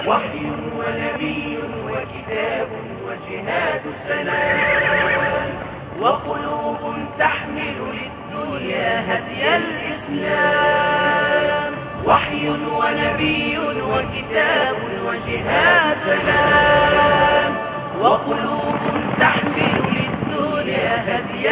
وحي ونبي وكتاب وجهاد السلام وقلوب تحمل للدنيا هدي الإسلام وحي ونبي وكتاب وجهاد سلام وقلوب تحمل للدنيا هدي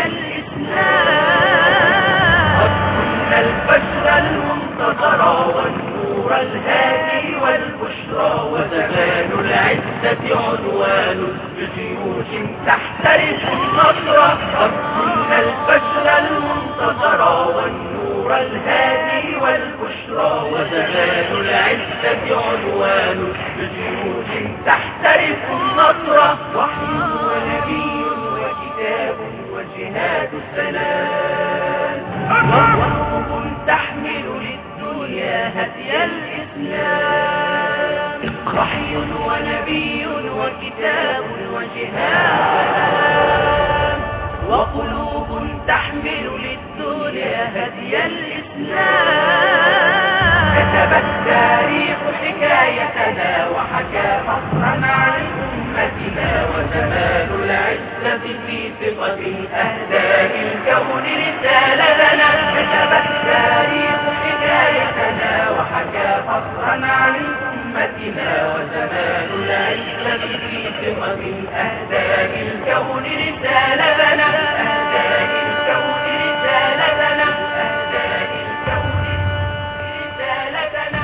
الإسلام قد كنا البشر المنتظر والنور الهادي والبشرى وزمان العزة عنوان بجيوش تحترس النصر قد كنا البشر المنتظر والنور الهادي والبشرى وزمان العزة عنوان بجيوش تحترس النصر وحي ونبي وكتاب وجهاد السلام وقلوب تحمل للدنيا هدي الإسلام وحي ونبي وكتاب وجهاد وقلوب تحمل للدنيا هدي الإسلام كتب التاريخ حكايتنا وحكى فخرا عن أمتنا وزمان العزة في ثقة أهداء الكون رسالة لنا كتب التاريخ حكايتنا وحكى فخرا عن أمتنا وزمان العزة في ثقة أهداء الكون رسالة لنا أهداء الكون رسالة لنا أهداء الكون رسالة لنا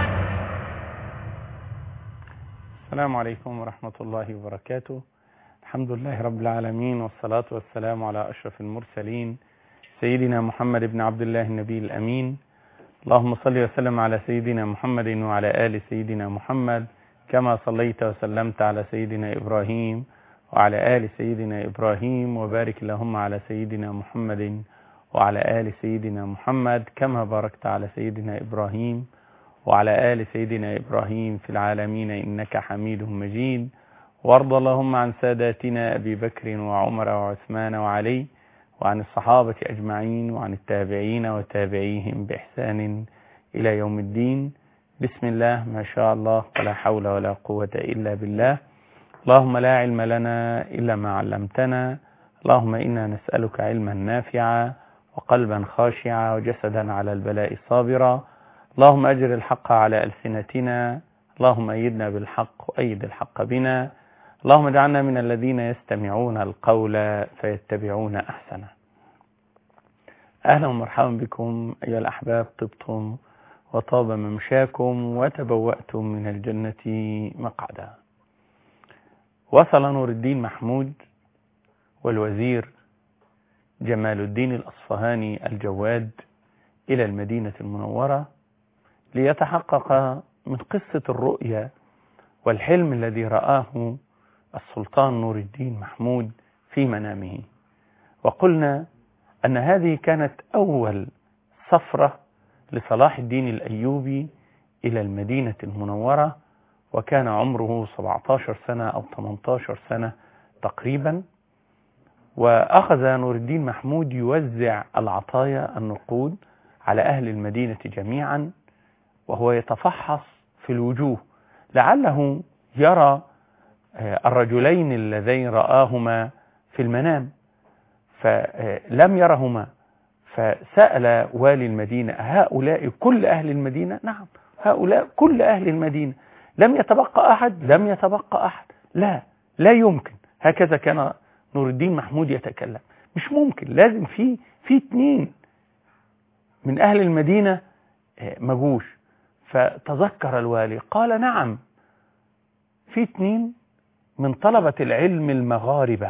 السلام عليكم ورحمة الله وبركاته الحمد لله رب العالمين والصلاة والسلام على أشرف المرسلين سيدنا محمد بن عبد الله النبي الأمين اللهم صل وسلم على سيدنا محمد وعلى آل سيدنا محمد كما صليت وسلمت على سيدنا إبراهيم وعلى آل سيدنا إبراهيم وبارك اللهم على سيدنا محمد وعلى آل سيدنا محمد كما باركت على سيدنا إبراهيم وعلى آل سيدنا إبراهيم في العالمين إنك حميد مجيد وارض اللهم عن ساداتنا أبي بكر وعمر وعثمان وعلي وعن الصحابة أجمعين وعن التابعين وتابعيهم بإحسان إلى يوم الدين بسم الله ما شاء الله ولا حول ولا قوة إلا بالله اللهم لا علم لنا إلا ما علمتنا اللهم إنا نسألك علما نافعا وقلبا خاشعا وجسدا على البلاء صابرا اللهم أجر الحق على ألسنتنا اللهم أيدنا بالحق وأيد الحق بنا اللهم اجعلنا من الذين يستمعون القول فيتبعون أحسنه أهلا ومرحبا بكم أيها الأحباب طبتم وطاب ممشاكم وتبوأتم من الجنة مقعدا وصل نور الدين محمود والوزير جمال الدين الأصفهاني الجواد إلى المدينة المنورة ليتحقق من قصة الرؤيا والحلم الذي رآه السلطان نور الدين محمود في منامه وقلنا أن هذه كانت أول سفرة لصلاح الدين الأيوبي إلى المدينة المنورة وكان عمره 17 سنة أو 18 سنة تقريبا وأخذ نور الدين محمود يوزع العطايا النقود على أهل المدينة جميعا وهو يتفحص في الوجوه لعله يرى الرجلين اللذين رآهما في المنام فلم يرهما فسأل والي المدينة هؤلاء كل أهل المدينة نعم هؤلاء كل أهل المدينة لم يتبقى أحد لم يتبقى أحد لا لا يمكن هكذا كان نور الدين محمود يتكلم مش ممكن لازم في في اتنين من أهل المدينة مجوش فتذكر الوالي قال نعم في اتنين من طلبة العلم المغاربة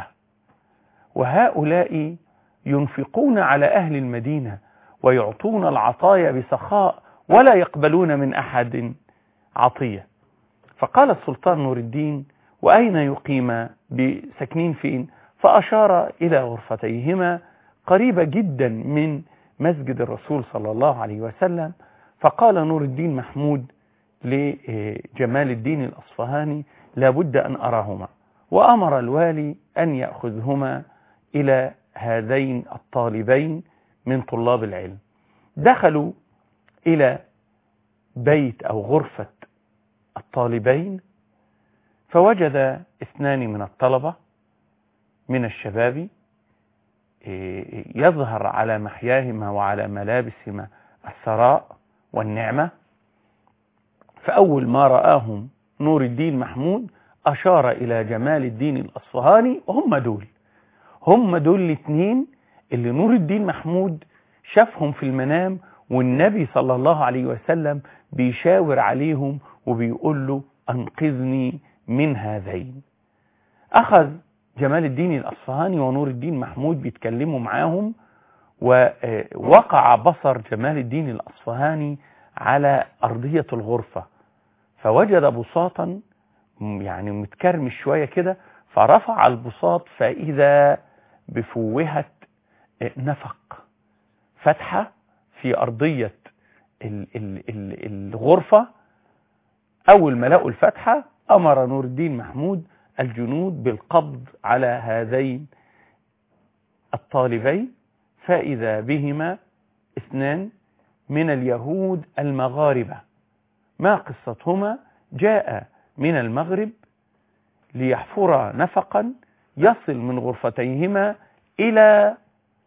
وهؤلاء ينفقون على أهل المدينة ويعطون العطايا بسخاء ولا يقبلون من أحد عطية فقال السلطان نور الدين وأين يقيم بسكنين فين فأشار إلى غرفتيهما قريبة جدا من مسجد الرسول صلى الله عليه وسلم فقال نور الدين محمود لجمال الدين الأصفهاني لابد أن أراهما وأمر الوالي أن يأخذهما إلى هذين الطالبين من طلاب العلم دخلوا إلى بيت أو غرفة الطالبين فوجد اثنان من الطلبة من الشباب يظهر على محياهما وعلى ملابسهما الثراء والنعمة فأول ما رآهم نور الدين محمود أشار إلى جمال الدين الأصفهاني وهم دول هم دول الاثنين اللي نور الدين محمود شافهم في المنام والنبي صلى الله عليه وسلم بيشاور عليهم وبيقول له أنقذني من هذين أخذ جمال الدين الأصفهاني ونور الدين محمود بيتكلموا معاهم ووقع بصر جمال الدين الأصفهاني على أرضية الغرفة فوجد بساطا يعني متكرمش شوية كده فرفع البساط فإذا بفوهة نفق فتحة في أرضية ال ال ال الغرفة أول ما لقوا الفتحة أمر نور الدين محمود الجنود بالقبض على هذين الطالبين فإذا بهما اثنان من اليهود المغاربة ما قصتهما جاء من المغرب ليحفر نفقا يصل من غرفتيهما إلى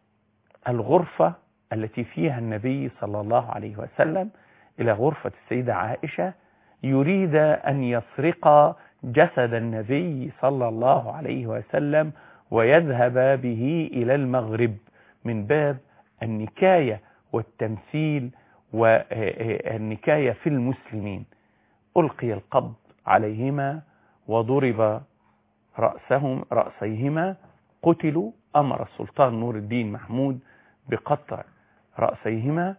الغرفة التي فيها النبي صلى الله عليه وسلم إلى غرفة السيدة عائشة يريد أن يسرق جسد النبي صلى الله عليه وسلم ويذهب به إلى المغرب من باب النكاية والتمثيل والنكاية في المسلمين ألقي القبض عليهما وضرب رأسهم رأسيهما قتلوا أمر السلطان نور الدين محمود بقطع رأسيهما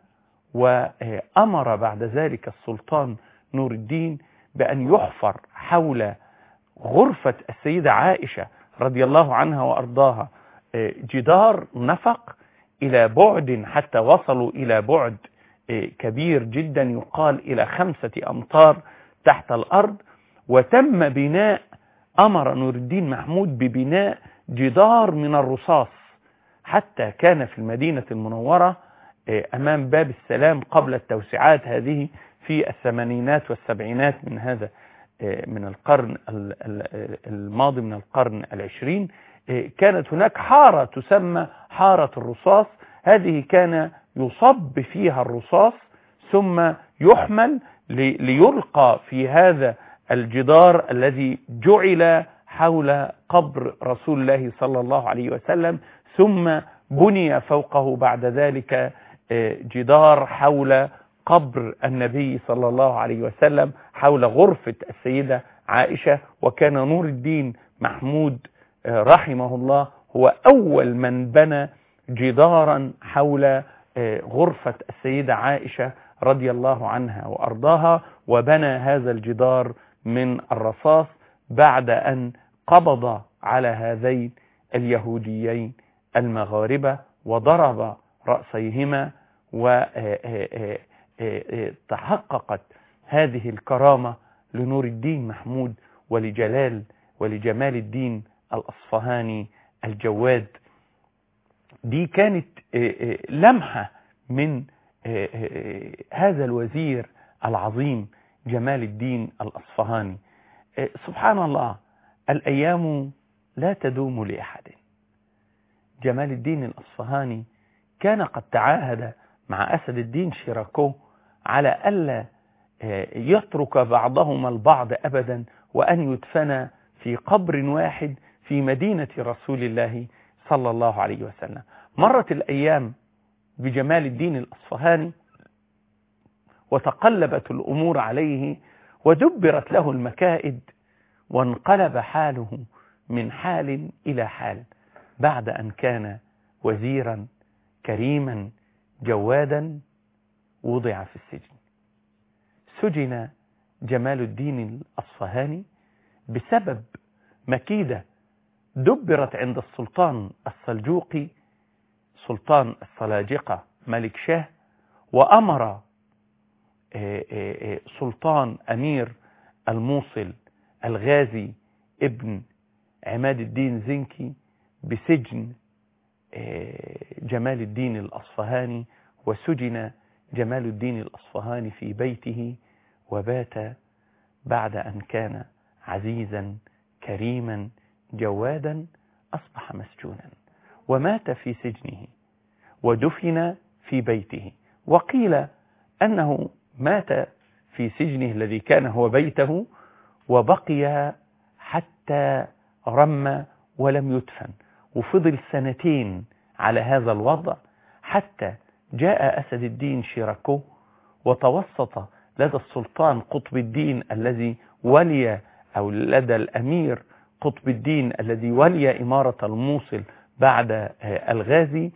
وأمر بعد ذلك السلطان نور الدين بأن يحفر حول غرفة السيدة عائشة رضي الله عنها وأرضاها جدار نفق إلى بعد حتى وصلوا إلى بعد كبير جدا يقال إلى خمسة أمتار تحت الأرض وتم بناء أمر نور الدين محمود ببناء جدار من الرصاص حتى كان في المدينة المنورة أمام باب السلام قبل التوسعات هذه في الثمانينات والسبعينات من هذا من القرن الماضي من القرن العشرين كانت هناك حارة تسمى حارة الرصاص هذه كان يصب فيها الرصاص ثم يحمل ليلقى في هذا الجدار الذي جعل حول قبر رسول الله صلى الله عليه وسلم ثم بني فوقه بعد ذلك جدار حول قبر النبي صلى الله عليه وسلم حول غرفة السيدة عائشة وكان نور الدين محمود رحمه الله هو أول من بنى جدارا حول غرفة السيدة عائشة رضي الله عنها وأرضاها وبنى هذا الجدار من الرصاص بعد أن قبض على هذين اليهوديين المغاربة وضرب رأسيهما وتحققت هذه الكرامة لنور الدين محمود ولجلال ولجمال الدين الأصفهاني الجواد دي كانت لمحة من هذا الوزير العظيم جمال الدين الأصفهاني سبحان الله الأيام لا تدوم لأحد جمال الدين الأصفهاني كان قد تعاهد مع أسد الدين شيراكو على ألا يترك بعضهما البعض أبدا وأن يدفن في قبر واحد في مدينة رسول الله صلى الله عليه وسلم مرت الأيام بجمال الدين الأصفهاني وتقلبت الأمور عليه ودبرت له المكائد وانقلب حاله من حال إلى حال بعد أن كان وزيرا كريما جوادا وضع في السجن سجن جمال الدين الأصفهاني بسبب مكيدة دبرت عند السلطان السلجوقي سلطان السلاجقة ملك شاه وأمر سلطان أمير الموصل الغازي ابن عماد الدين زنكي بسجن جمال الدين الأصفهاني وسجن جمال الدين الأصفهاني في بيته وبات بعد أن كان عزيزا كريما جوادا أصبح مسجونا ومات في سجنه ودفن في بيته وقيل أنه مات في سجنه الذي كان هو بيته وبقي حتى رم ولم يدفن وفضل سنتين على هذا الوضع حتى جاء أسد الدين شيراكو وتوسط لدى السلطان قطب الدين الذي ولي أو لدى الأمير قطب الدين الذي ولي إمارة الموصل بعد الغازي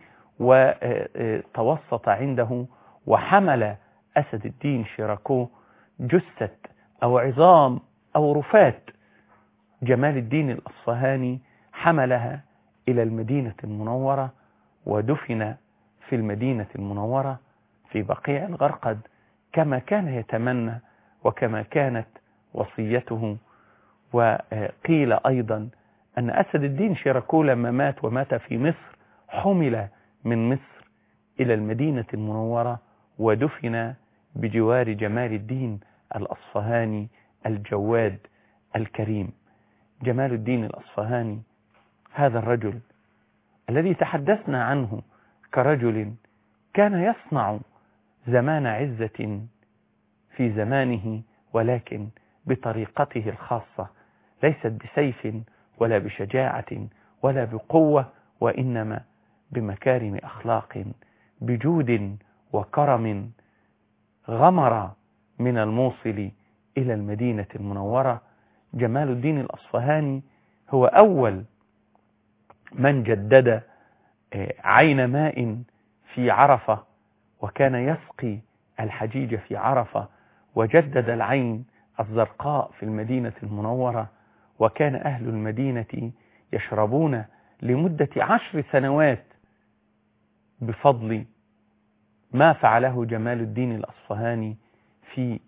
وتوسط عنده وحمل أسد الدين شيراكو جثة أو عظام أو رفات جمال الدين الأصفهاني حملها إلى المدينة المنورة ودفن في المدينة المنورة في بقيع الغرقد كما كان يتمنى وكما كانت وصيته وقيل أيضا أن أسد الدين شيراكو لما مات ومات في مصر حمل من مصر إلى المدينة المنورة ودفن بجوار جمال الدين الأصفهاني الجواد الكريم جمال الدين الأصفهاني هذا الرجل الذي تحدثنا عنه كرجل كان يصنع زمان عزة في زمانه ولكن بطريقته الخاصة ليست بسيف ولا بشجاعة ولا بقوة وإنما بمكارم أخلاق بجود وكرم غمر من الموصل إلى المدينة المنورة جمال الدين الأصفهاني هو أول من جدد عين ماء في عرفة وكان يسقي الحجيج في عرفة وجدد العين الزرقاء في المدينة المنورة وكان أهل المدينة يشربون لمدة عشر سنوات بفضل ما فعله جمال الدين الأصفهاني في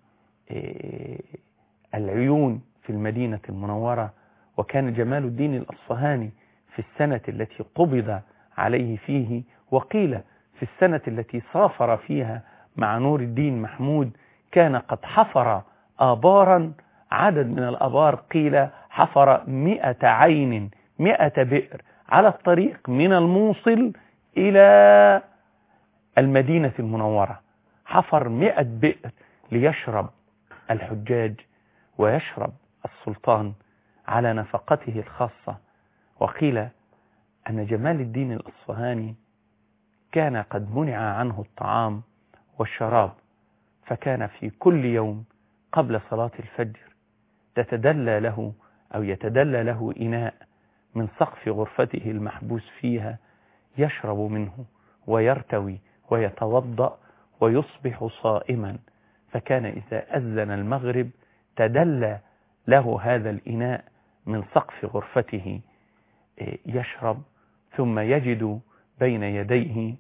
العيون في المدينة المنورة وكان جمال الدين الأصفهاني في السنة التي قبض عليه فيه وقيل في السنة التي سافر فيها مع نور الدين محمود كان قد حفر آبارا عدد من الآبار قيل حفر مئة عين مئة بئر على الطريق من الموصل إلى المدينة المنورة حفر مئة بئر ليشرب الحجاج ويشرب السلطان على نفقته الخاصة وقيل أن جمال الدين الأصفهاني كان قد منع عنه الطعام والشراب فكان في كل يوم قبل صلاة الفجر تتدلى له أو يتدلى له إناء من سقف غرفته المحبوس فيها يشرب منه ويرتوي ويتوضأ ويصبح صائما فكان إذا أذن المغرب تدلى له هذا الإناء من سقف غرفته يشرب ثم يجد بين يديه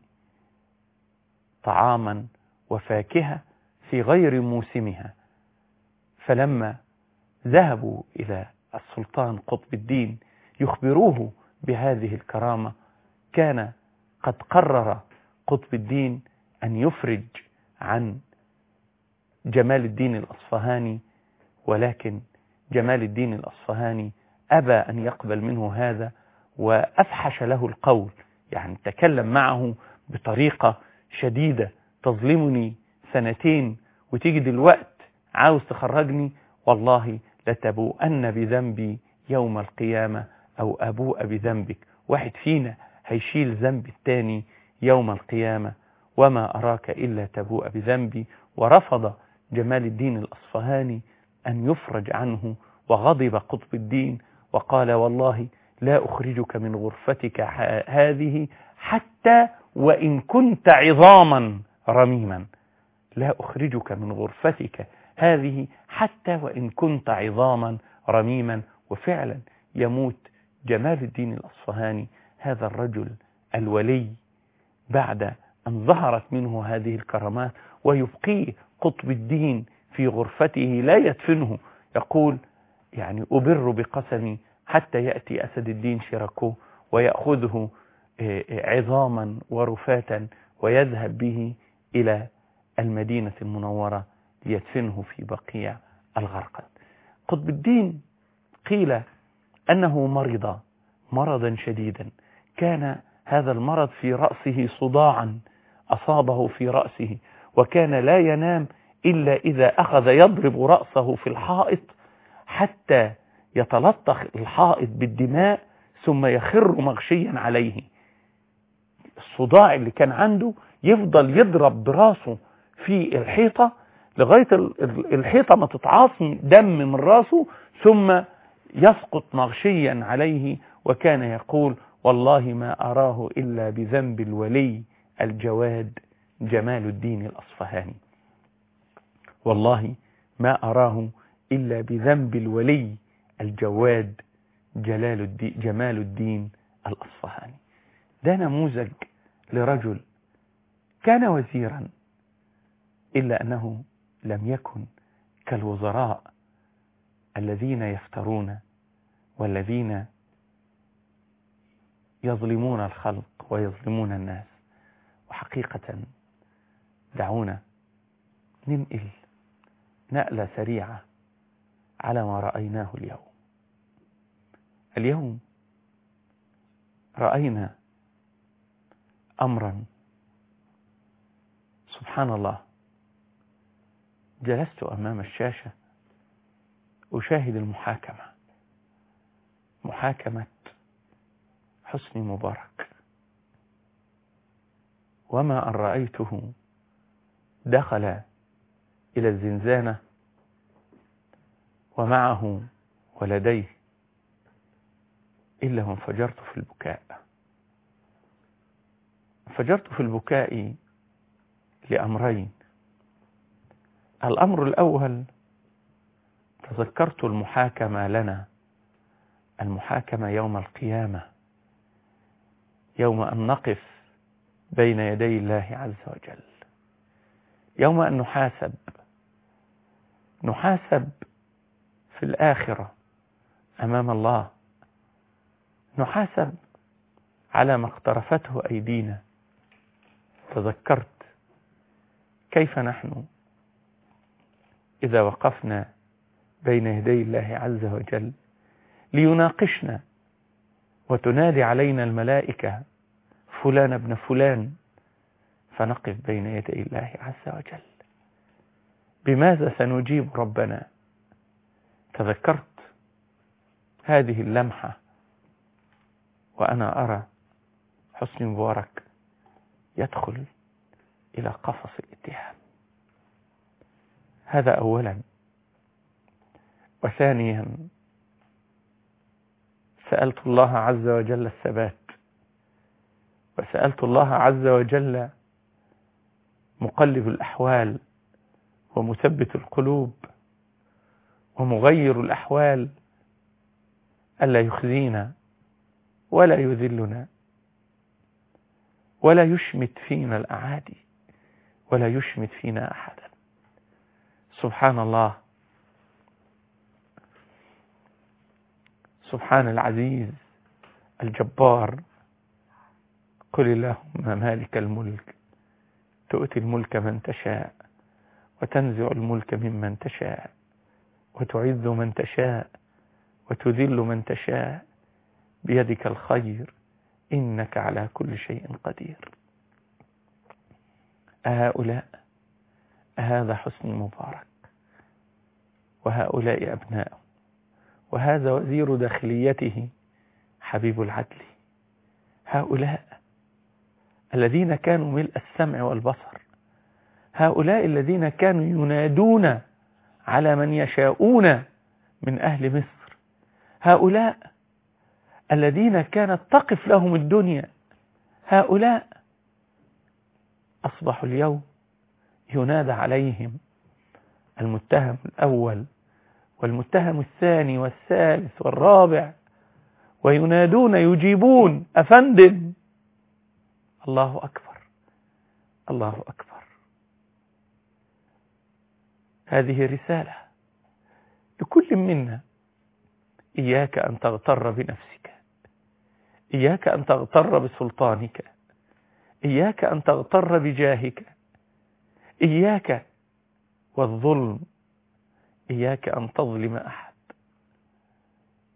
طعاما وفاكهة في غير موسمها فلما ذهبوا إلى السلطان قطب الدين يخبروه بهذه الكرامة كان قد قرر قطب الدين أن يفرج عن جمال الدين الأصفهاني ولكن جمال الدين الأصفهاني أبى أن يقبل منه هذا وأفحش له القول يعني تكلم معه بطريقة شديدة تظلمني سنتين وتيجي دلوقت عاوز تخرجني والله لتبوءن بذنبي يوم القيامة أو أبوء بذنبك واحد فينا هيشيل ذنب التاني يوم القيامة وما أراك إلا تبوء بذنبي ورفض جمال الدين الأصفهاني أن يفرج عنه وغضب قطب الدين وقال والله لا أخرجك من غرفتك هذه حتى وإن كنت عظاما رميما لا أخرجك من غرفتك هذه حتى وإن كنت عظاما رميما وفعلا يموت جمال الدين الأصفهاني هذا الرجل الولي بعد أن ظهرت منه هذه الكرامات ويبقيه قطب الدين في غرفته لا يدفنه يقول يعني أبر بقسمي حتى يأتي أسد الدين شيراكو ويأخذه عظاما ورفاتا ويذهب به إلى المدينة المنورة ليدفنه في بقيع الغرقد قطب الدين قيل أنه مرض مرضا شديدا كان هذا المرض في رأسه صداعا أصابه في رأسه وكان لا ينام إلا إذا أخذ يضرب رأسه في الحائط حتى يتلطخ الحائط بالدماء ثم يخر مغشيا عليه الصداع اللي كان عنده يفضل يضرب براسه في الحيطة لغاية الحيطة ما تتعاصم دم من راسه ثم يسقط مغشيا عليه وكان يقول والله ما أراه إلا بذنب الولي الجواد جمال الدين الأصفهاني والله ما أراه إلا بذنب الولي الجواد جلال الدين جمال الدين الأصفهاني ده نموذج لرجل كان وزيرا إلا أنه لم يكن كالوزراء الذين يفترون والذين يظلمون الخلق ويظلمون الناس وحقيقة دعونا ننقل نقلة سريعة على ما رأيناه اليوم اليوم رأينا أمرا سبحان الله جلست أمام الشاشة أشاهد المحاكمة محاكمة حسني مبارك وما أن رأيته دخل إلى الزنزانة ومعه ولديه إلا انفجرت في البكاء انفجرت في البكاء لأمرين الأمر الأول تذكرت المحاكمة لنا المحاكمة يوم القيامة يوم أن نقف بين يدي الله عز وجل يوم أن نحاسب نحاسب في الآخرة أمام الله نحاسب على ما اقترفته أيدينا تذكرت كيف نحن إذا وقفنا بين يدي الله عز وجل ليناقشنا وتنادي علينا الملائكة فلان ابن فلان فنقف بين يدي الله عز وجل بماذا سنجيب ربنا تذكرت هذه اللمحة وأنا أرى حسني مبارك يدخل إلى قفص الاتهام هذا أولا وثانيا سألت الله عز وجل الثبات وسألت الله عز وجل مقلب الأحوال ومثبت القلوب ومغير الأحوال ألا يخزينا ولا يذلنا ولا يشمت فينا الأعادي ولا يشمت فينا أحدا سبحان الله سبحان العزيز الجبار قل اللهم مالك الملك تؤتي الملك من تشاء وتنزع الملك ممن تشاء وتعز من تشاء وتذل من تشاء بيدك الخير إنك على كل شيء قدير أهؤلاء أهذا حسن مبارك وهؤلاء أبناؤه وهذا وزير داخليته حبيب العدل هؤلاء الذين كانوا ملء السمع والبصر هؤلاء الذين كانوا ينادون على من يشاءون من أهل مصر هؤلاء الذين كانت تقف لهم الدنيا هؤلاء أصبحوا اليوم ينادى عليهم المتهم الأول والمتهم الثاني والثالث والرابع وينادون يجيبون أفندم الله أكبر الله أكبر هذه رسالة لكل منا إياك أن تغتر بنفسك إياك أن تغتر بسلطانك إياك أن تغتر بجاهك إياك والظلم إياك أن تظلم أحد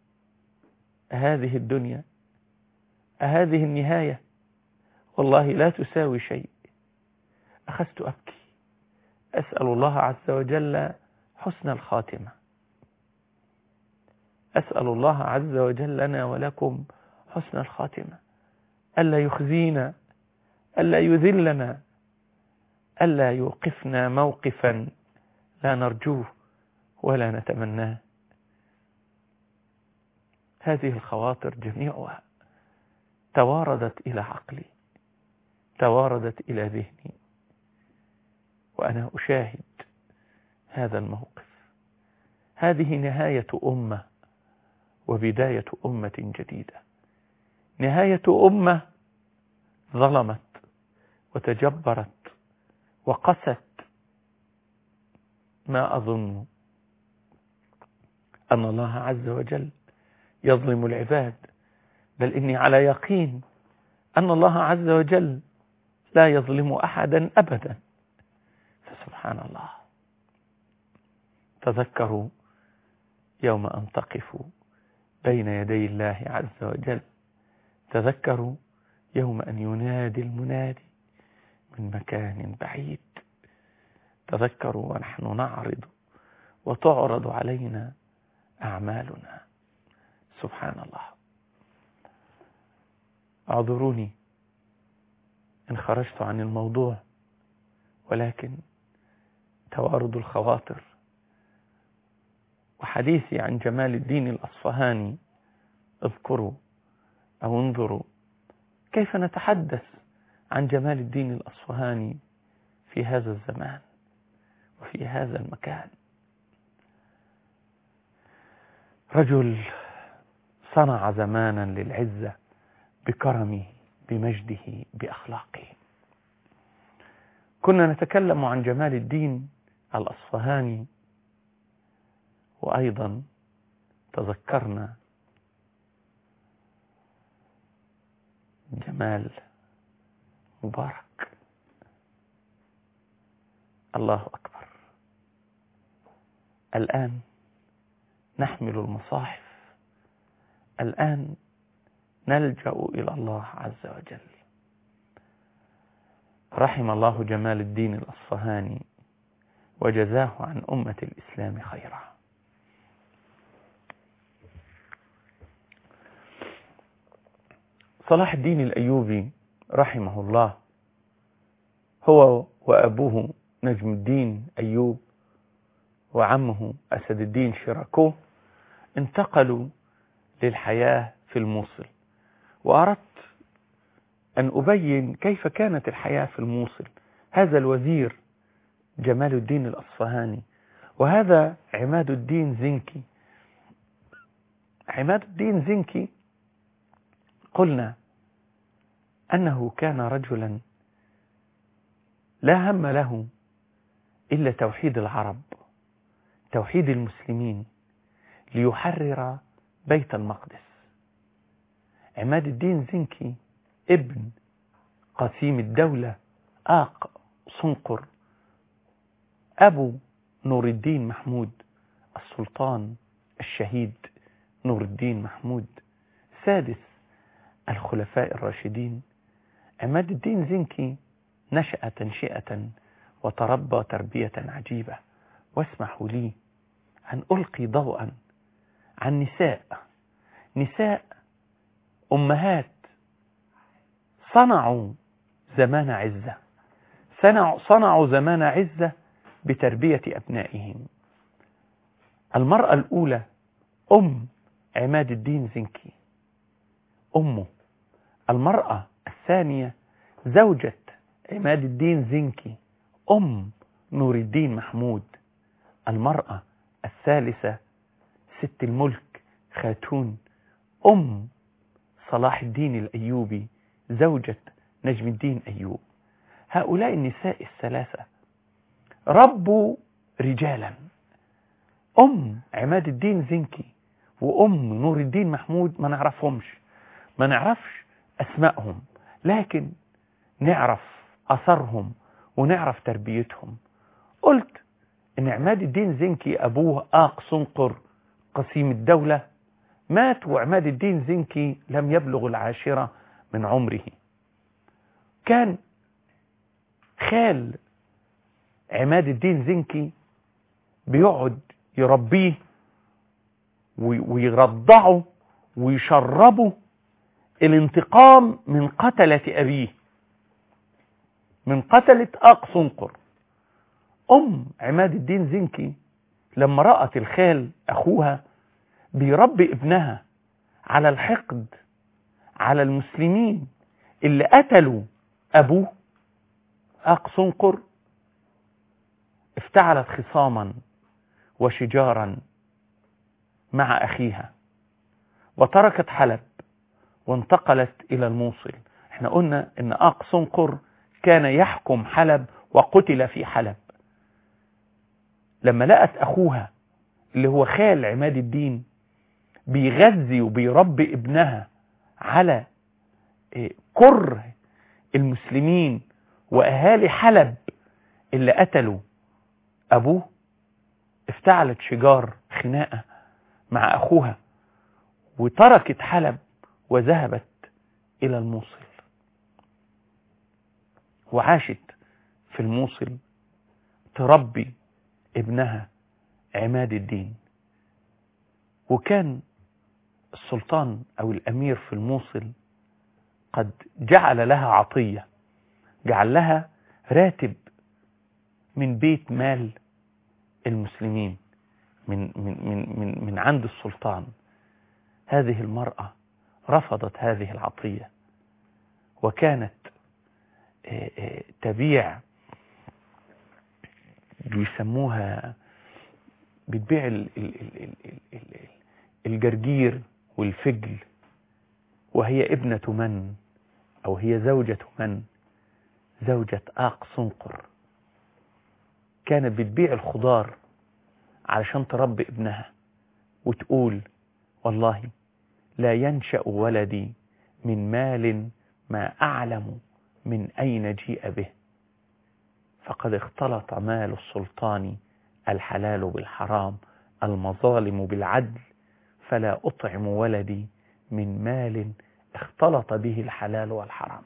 أهذه الدنيا أهذه النهاية والله لا تساوي شيء أخذت أبكي أسأل الله عز وجل حسن الخاتمة أسأل الله عز وجل لنا ولكم حسن الخاتمة ألا يخزينا ألا يذلنا ألا يوقفنا موقفا لا نرجوه ولا نتمناه هذه الخواطر جميعها تواردت إلى عقلي تواردت إلى ذهني وأنا أشاهد هذا الموقف هذه نهاية أمة وبداية أمة جديدة نهاية أمة ظلمت وتجبرت وقست ما أظن أن الله عز وجل يظلم العباد بل إني على يقين أن الله عز وجل لا يظلم أحدا أبدا فسبحان الله تذكروا يوم أن تقفوا بين يدي الله عز وجل تذكروا يوم أن ينادي المنادي من مكان بعيد تذكروا ونحن نعرض وتعرض علينا أعمالنا سبحان الله اعذروني إن خرجت عن الموضوع ولكن توارد الخواطر وحديثي عن جمال الدين الأصفهاني اذكروا أو انظروا كيف نتحدث عن جمال الدين الأصفهاني في هذا الزمان وفي هذا المكان رجل صنع زمانا للعزة بكرمه بمجده بأخلاقه كنا نتكلم عن جمال الدين الأصفهاني وأيضا تذكرنا جمال مبارك الله أكبر الآن نحمل المصاحف الآن نلجأ إلى الله عز وجل رحم الله جمال الدين الأصفهاني وجزاه عن أمة الإسلام خيرا صلاح الدين الأيوبي رحمه الله هو وأبوه نجم الدين أيوب وعمه أسد الدين شيراكو انتقلوا للحياة في الموصل وأردت أن أبين كيف كانت الحياة في الموصل هذا الوزير جمال الدين الأصفهاني وهذا عماد الدين زنكي عماد الدين زنكي قلنا أنه كان رجلا لا هم له إلا توحيد العرب توحيد المسلمين ليحرر بيت المقدس عماد الدين زنكي ابن قسيم الدولة آق صنقر أبو نور الدين محمود السلطان الشهيد نور الدين محمود سادس الخلفاء الراشدين عماد الدين زنكي نشأ تنشئة وتربى تربية عجيبة واسمحوا لي أن ألقي ضوءا عن نساء نساء أمهات صنعوا زمان عزة صنعوا زمان عزة بتربية أبنائهم المرأة الأولى أم عماد الدين زنكي أمه المرأة الثانية زوجة عماد الدين زنكي أم نور الدين محمود المرأة الثالثة ست الملك خاتون أم صلاح الدين الأيوبي زوجة نجم الدين أيوب هؤلاء النساء الثلاثة ربوا رجالا أم عماد الدين زنكي وأم نور الدين محمود ما نعرفهمش ما نعرفش أسمائهم لكن نعرف أثرهم ونعرف تربيتهم قلت إن عماد الدين زنكي أبوه آق صنقر قسيم الدولة مات وعماد الدين زنكي لم يبلغ العاشرة من عمره كان خال عماد الدين زنكي بيقعد يربيه ويرضعه ويشربه الانتقام من قتلة أبيه من قتلة أقصنقر أم عماد الدين زنكي لما رأت الخال أخوها بيربي ابنها على الحقد على المسلمين اللي قتلوا أبوه أقصنقر افتعلت خصاما وشجارا مع أخيها وتركت حلب وانتقلت إلى الموصل احنا قلنا ان أقصنقر كان يحكم حلب وقتل في حلب لما لقت أخوها اللي هو خال عماد الدين بيغذي وبيربي ابنها على كره المسلمين وأهالي حلب اللي قتلوا أبوه افتعلت شجار خناقة مع أخوها وتركت حلب وذهبت إلى الموصل وعاشت في الموصل تربي ابنها عماد الدين وكان السلطان أو الأمير في الموصل قد جعل لها عطية جعل لها راتب من بيت مال المسلمين من, من, من, من, من عند السلطان هذه المرأة رفضت هذه العطية وكانت تبيع بيسموها بتبيع الجرجير والفجل وهي ابنة من أو هي زوجة من زوجة آق صنقر كانت بتبيع الخضار علشان تربي ابنها وتقول والله لا ينشأ ولدي من مال ما أعلم من أين جيء به فقد اختلط مال السلطان الحلال بالحرام المظالم بالعدل فلا أطعم ولدي من مال اختلط به الحلال والحرام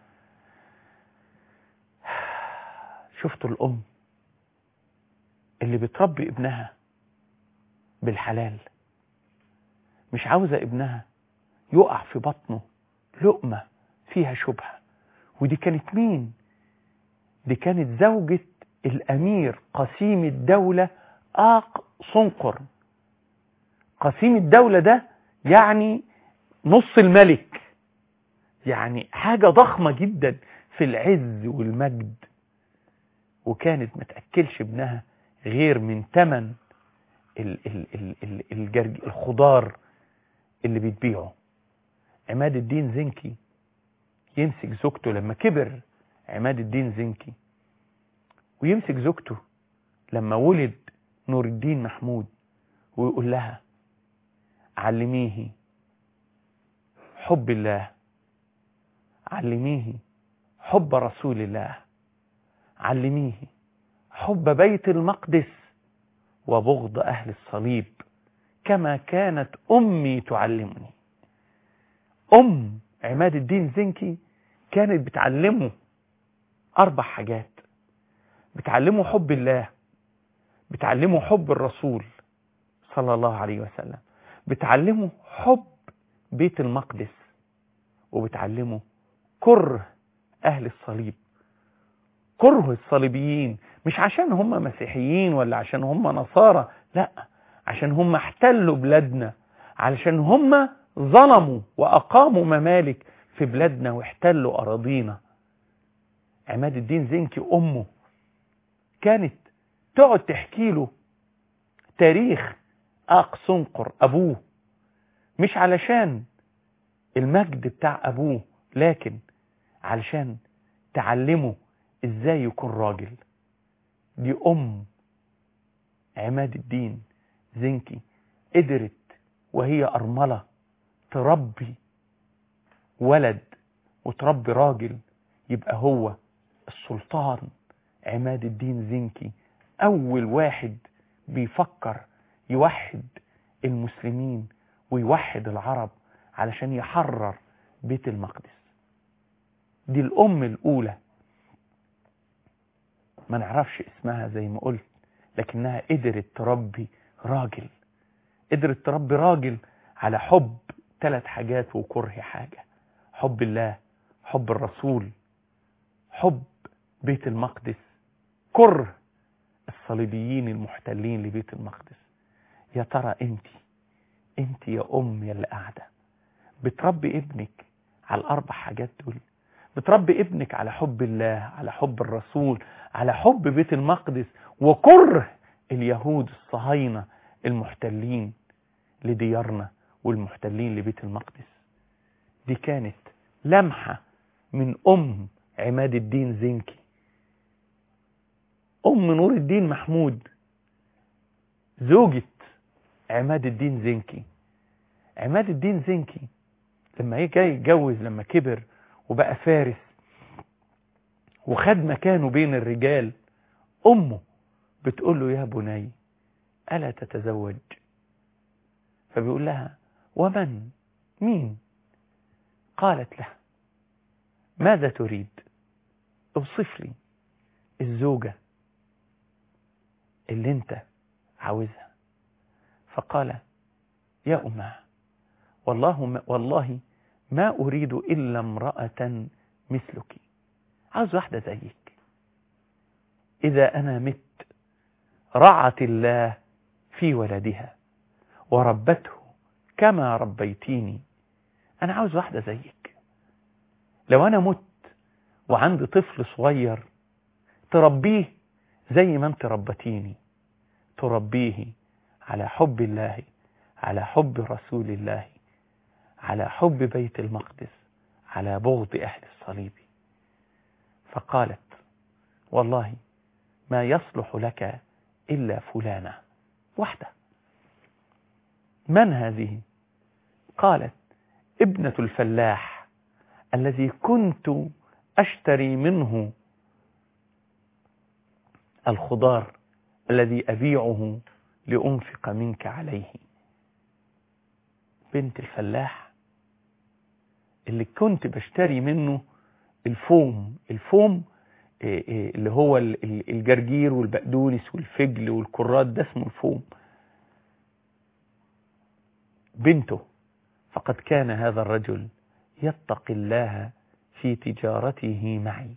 شفتوا الأم اللي بتربي ابنها بالحلال مش عاوزة ابنها يقع في بطنه لقمة فيها شبهة ودي كانت مين دي كانت زوجة الأمير قسيم الدولة آق صنقر قسيم الدولة ده يعني نص الملك يعني حاجة ضخمة جدا في العز والمجد وكانت ما تأكلش ابنها غير من تمن ال ال ال ال الجرج الخضار اللي بتبيعه عماد الدين زنكي يمسك زوجته لما كبر عماد الدين زنكي ويمسك زوجته لما ولد نور الدين محمود ويقول لها علميه حب الله علميه حب رسول الله علميه حب بيت المقدس وبغض أهل الصليب كما كانت أمي تعلمني أم عماد الدين زنكي كانت بتعلمه أربع حاجات بتعلمه حب الله بتعلمه حب الرسول صلى الله عليه وسلم بتعلمه حب بيت المقدس وبتعلمه كره أهل الصليب كره الصليبيين مش عشان هم مسيحيين ولا عشان هم نصارى لا عشان هم احتلوا بلادنا علشان هم ظلموا وأقاموا ممالك في بلادنا واحتلوا أراضينا عماد الدين زنكي أمه كانت تقعد تحكي له تاريخ أقصنقر أبوه مش علشان المجد بتاع أبوه لكن علشان تعلمه إزاي يكون راجل دي أم عماد الدين زنكي قدرت وهي أرملة تربي ولد وتربي راجل يبقى هو السلطان عماد الدين زنكي أول واحد بيفكر يوحد المسلمين ويوحد العرب علشان يحرر بيت المقدس دي الأم الأولى ما نعرفش اسمها زي ما قلت لكنها قدرت تربي راجل قدرت تربي راجل على حب ثلاث حاجات وكره حاجة حب الله حب الرسول حب بيت المقدس كره الصليبيين المحتلين لبيت المقدس يا ترى انت انت يا ام يا اللي قاعده بتربي ابنك على الاربع حاجات دول بتربي ابنك على حب الله على حب الرسول على حب بيت المقدس وكره اليهود الصهاينه المحتلين لديارنا والمحتلين لبيت المقدس دي كانت لمحه من ام عماد الدين زنكي ام نور الدين محمود زوجة عماد الدين زنكي عماد الدين زنكي لما جاي يتجوز لما كبر وبقى فارس وخد مكانه بين الرجال امه بتقول له يا بني الا تتزوج فبيقول لها ومن مين قالت له ماذا تريد اوصف لي الزوجة اللي انت عاوزها فقال يا أمه والله ما والله ما أريد إلا امرأة مثلك عاوز واحدة زيك إذا أنا مت رعت الله في ولدها وربته كما ربيتيني أنا عاوز واحدة زيك لو أنا مت وعندي طفل صغير تربيه زي ما انت ربتيني تربيه على حب الله على حب رسول الله على حب بيت المقدس على بغض أهل الصليب فقالت والله ما يصلح لك إلا فلانة واحدة من هذه قالت ابنة الفلاح الذي كنت أشتري منه الخضار الذي أبيعه لأنفق منك عليه بنت الفلاح اللي كنت بشتري منه الفوم الفوم اللي هو الجرجير والبقدونس والفجل والكرات ده اسمه الفوم بنته فقد كان هذا الرجل يتقي الله في تجارته معي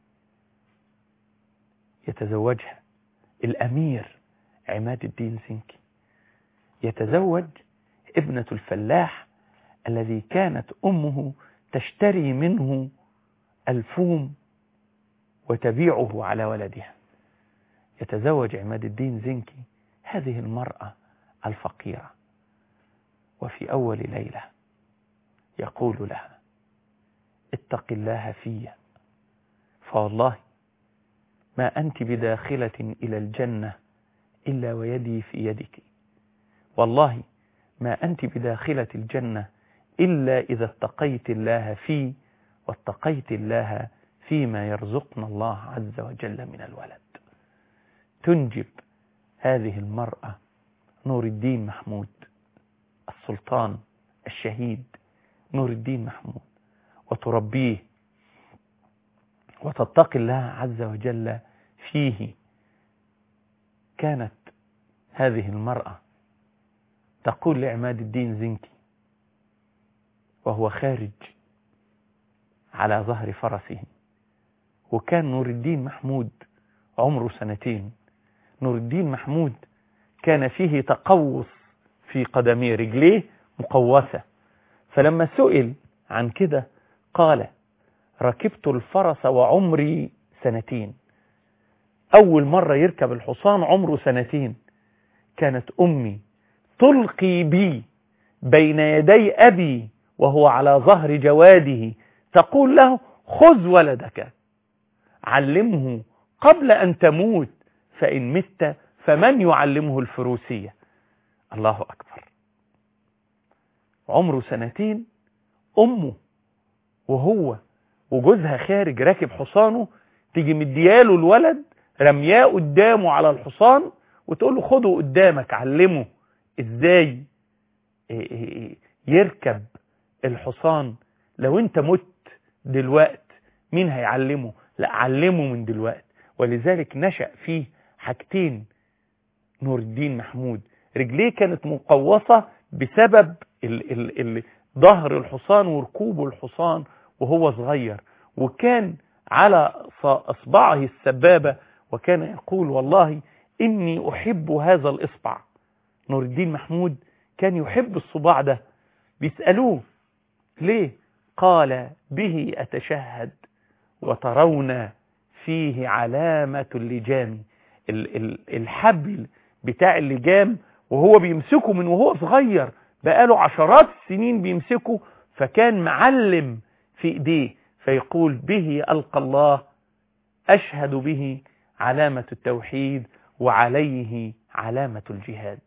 يتزوجها الأمير عماد الدين زنكي يتزوج ابنة الفلاح الذي كانت أمه تشتري منه الفوم وتبيعه على ولدها يتزوج عماد الدين زنكي هذه المرأة الفقيرة وفي أول ليلة يقول لها اتق الله في فوالله ما أنت بداخلة إلى الجنة إلا ويدي في يدك والله ما أنت بداخلة الجنة إلا إذا اتقيت الله في واتقيت الله فيما يرزقنا الله عز وجل من الولد تنجب هذه المرأة نور الدين محمود السلطان الشهيد نور الدين محمود وتربيه وتتقي الله عز وجل فيه كانت هذه المرأة تقول لعماد الدين زنكي وهو خارج على ظهر فرسه وكان نور الدين محمود عمره سنتين نور الدين محمود كان فيه تقوس في قدمي رجليه مقوسة فلما سئل عن كده قال ركبت الفرس وعمري سنتين أول مرة يركب الحصان عمره سنتين كانت أمي تلقي بي بين يدي أبي وهو على ظهر جواده تقول له خذ ولدك علمه قبل أن تموت فإن مت فمن يعلمه الفروسية الله أكبر عمره سنتين أمه وهو وجوزها خارج راكب حصانه تيجي مدياله الولد رمياه قدامه على الحصان وتقول له خده قدامك علمه ازاي يركب الحصان لو انت مت دلوقت مين هيعلمه لا علمه من دلوقت ولذلك نشأ فيه حاجتين نور الدين محمود رجليه كانت مقوصة بسبب ال ال ال ظهر الحصان وركوبه الحصان وهو صغير وكان على اصبعه السبابة وكان يقول والله اني احب هذا الاصبع نور الدين محمود كان يحب الصباع ده بيسألوه ليه قال به اتشهد وترون فيه علامة اللجام الحبل بتاع اللجام وهو بيمسكه من وهو صغير بقاله عشرات السنين بيمسكه فكان معلم في ايديه فيقول به ألقى الله أشهد به علامة التوحيد وعليه علامة الجهاد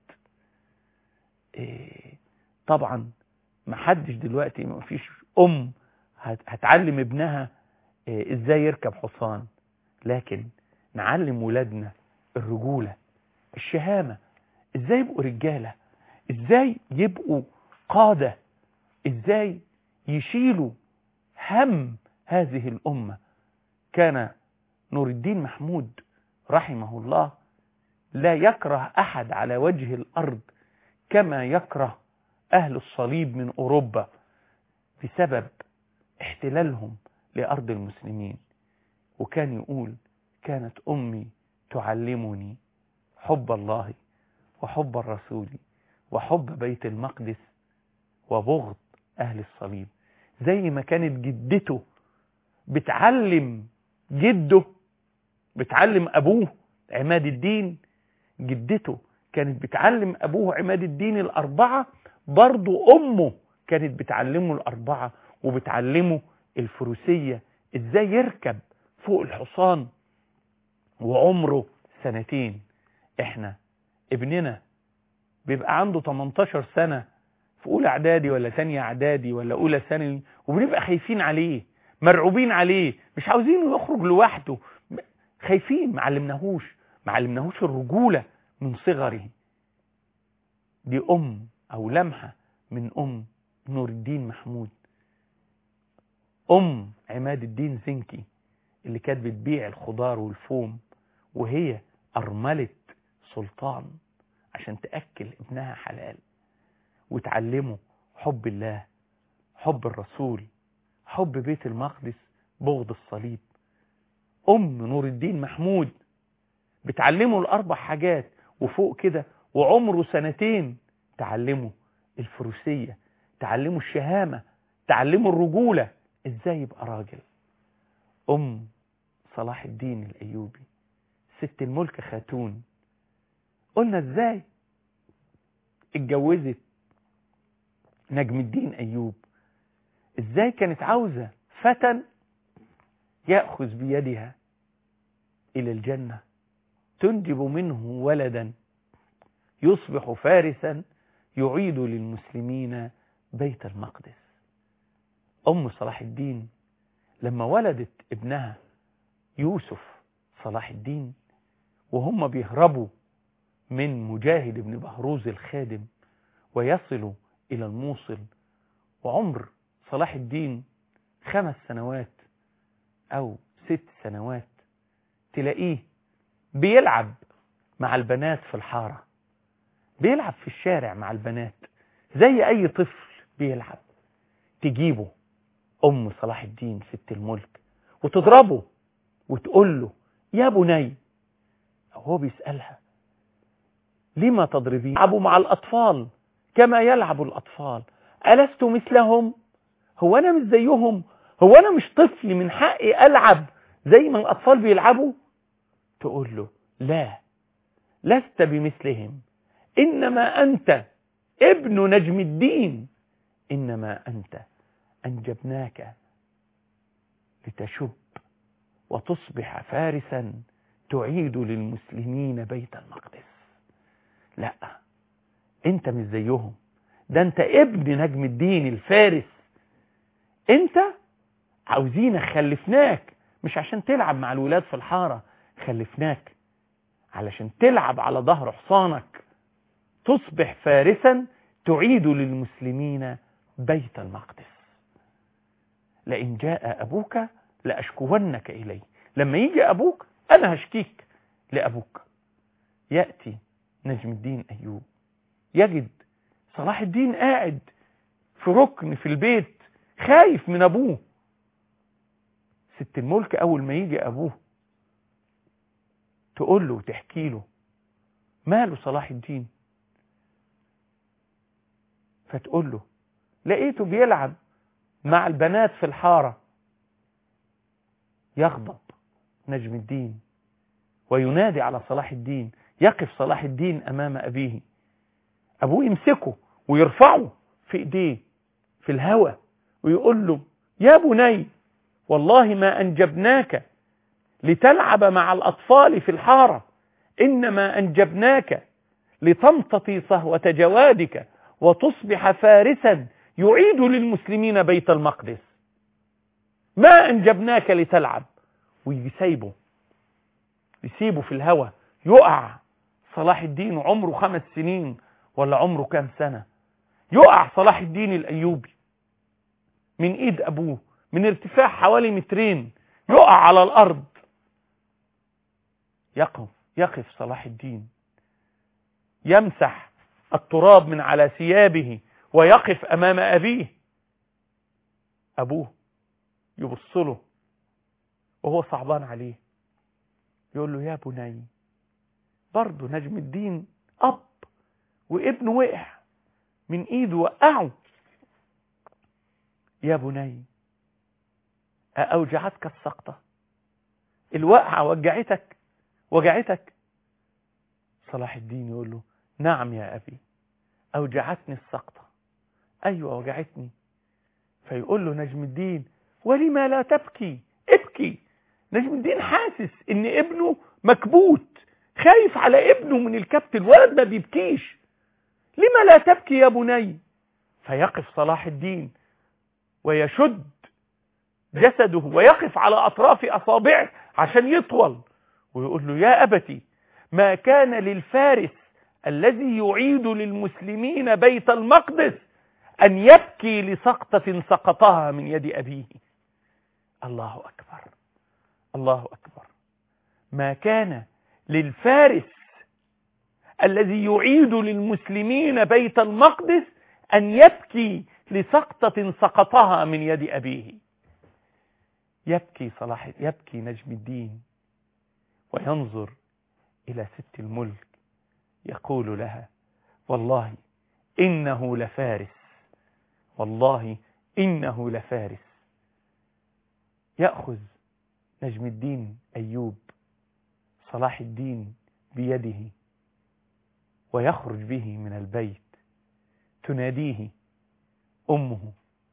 إيه طبعا ما حدش دلوقتي ما فيش أم هتعلم ابنها إيه ازاي يركب حصان لكن نعلم ولادنا الرجولة الشهامة ازاي يبقوا رجالة ازاي يبقوا قادة ازاي يشيلوا هم هذه الأمة كان نور الدين محمود رحمه الله لا يكره أحد على وجه الأرض كما يكره أهل الصليب من أوروبا بسبب احتلالهم لأرض المسلمين وكان يقول كانت أمي تعلمني حب الله وحب الرسول وحب بيت المقدس وبغض أهل الصليب زي ما كانت جدته بتعلم جده بتعلم أبوه عماد الدين جدته كانت بتعلم أبوه عماد الدين الأربعة برضو أمه كانت بتعلمه الأربعة وبتعلمه الفروسية إزاي يركب فوق الحصان وعمره سنتين احنا ابننا بيبقى عنده 18 سنة في اولى اعدادي ولا تانية اعدادي ولا اولى ثانوي وبنبقى خايفين عليه مرعوبين عليه مش عاوزينه يخرج لوحده خايفين ما علمناهوش ما علمناهوش الرجولة من صغره دي ام او لمحة من ام نور الدين محمود ام عماد الدين زنكي اللي كانت بتبيع الخضار والفوم وهي ارملة سلطان عشان تأكل ابنها حلال وتعلمه حب الله حب الرسول حب بيت المقدس بغض الصليب أم نور الدين محمود بتعلمه الأربع حاجات وفوق كده وعمره سنتين تعلمه الفروسية تعلمه الشهامة تعلمه الرجولة ازاي يبقى راجل أم صلاح الدين الأيوبي ست الملك خاتون قلنا ازاي اتجوزت نجم الدين أيوب ازاي كانت عاوزة فتى يأخذ بيدها إلى الجنة تنجب منه ولدا يصبح فارسا يعيد للمسلمين بيت المقدس أم صلاح الدين لما ولدت ابنها يوسف صلاح الدين وهم بيهربوا من مجاهد بن بهروز الخادم ويصلوا إلى الموصل وعمر صلاح الدين خمس سنوات أو ست سنوات تلاقيه بيلعب مع البنات في الحارة بيلعب في الشارع مع البنات زي أي طفل بيلعب تجيبه أم صلاح الدين ست الملك وتضربه وتقول له يا بني أو هو بيسألها لما تضربين يلعبوا مع الأطفال كما يلعب الأطفال ألست مثلهم هو أنا مش زيهم هو أنا مش طفل من حقي ألعب زي ما الأطفال بيلعبوا تقول له لا لست بمثلهم إنما أنت ابن نجم الدين إنما أنت أنجبناك لتشب وتصبح فارسا تعيد للمسلمين بيت المقدس لا انت مش زيهم ده انت ابن نجم الدين الفارس انت عاوزينك خلفناك مش عشان تلعب مع الولاد في الحارة خلفناك علشان تلعب على ظهر حصانك تصبح فارسا تعيد للمسلمين بيت المقدس لئن جاء أبوك لأشكونك إليه لما يجي أبوك أنا هشكيك لأبوك يأتي نجم الدين أيوب يجد صلاح الدين قاعد في ركن في البيت خايف من أبوه ست الملك أول ما يجي أبوه تقول له وتحكي له ماله صلاح الدين فتقول له لقيته بيلعب مع البنات في الحارة يغضب نجم الدين وينادي على صلاح الدين يقف صلاح الدين أمام أبيه أبوه يمسكه ويرفعه في إيديه في الهوى ويقول له يا بني والله ما أنجبناك لتلعب مع الأطفال في الحارة إنما أنجبناك لتمتطي صهوة جوادك وتصبح فارسا يعيد للمسلمين بيت المقدس ما أنجبناك لتلعب ويجي سايبه يسيبه في الهوى يقع صلاح الدين عمره خمس سنين ولا عمره كام سنة يقع صلاح الدين الأيوبي من إيد أبوه من ارتفاع حوالي مترين يقع على الأرض يقف يقف صلاح الدين يمسح التراب من على ثيابه ويقف أمام أبيه أبوه يبص له وهو صعبان عليه يقول له يا بني برضه نجم الدين أب وابنه وقع من إيده وقعه يا بني أوجعتك السقطة الوقعة وجعتك وجعتك صلاح الدين يقول له نعم يا أبي أوجعتني السقطة أيوة وجعتني فيقول له نجم الدين ولما لا تبكي ابكي نجم الدين حاسس ان ابنه مكبوت خايف على ابنه من الكبت الولد ما بيبكيش لما لا تبكي يا بني فيقف صلاح الدين ويشد جسده ويقف على أطراف أصابعه عشان يطول ويقول له يا أبتي ما كان للفارس الذي يعيد للمسلمين بيت المقدس أن يبكي لسقطة سقطها من يد أبيه الله أكبر الله أكبر ما كان للفارس الذي يعيد للمسلمين بيت المقدس أن يبكي لسقطة سقطها من يد أبيه يبكي صلاح يبكي نجم الدين وينظر إلى ست الملك يقول لها والله إنه لفارس والله إنه لفارس يأخذ نجم الدين أيوب صلاح الدين بيده ويخرج به من البيت تناديه أمه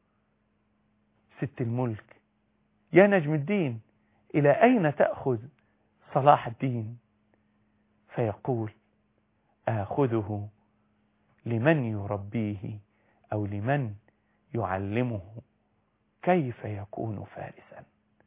ست الملك يا نجم الدين إلى أين تأخذ صلاح الدين فيقول آخذه لمن يربيه أو لمن يعلمه كيف يكون فارسا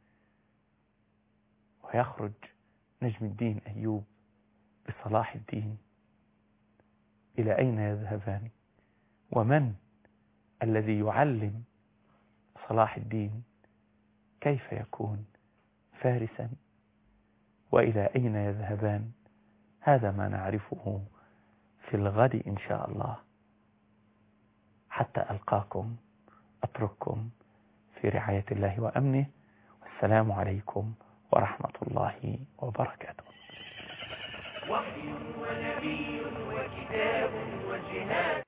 ويخرج نجم الدين أيوب بصلاح الدين إلى أين يذهبان ومن الذي يعلم صلاح الدين كيف يكون فارسا وإلى أين يذهبان هذا ما نعرفه في الغد إن شاء الله حتى ألقاكم أترككم في رعاية الله وأمنه والسلام عليكم ورحمة الله وبركاته وحي ونبي وكتاب وجهاد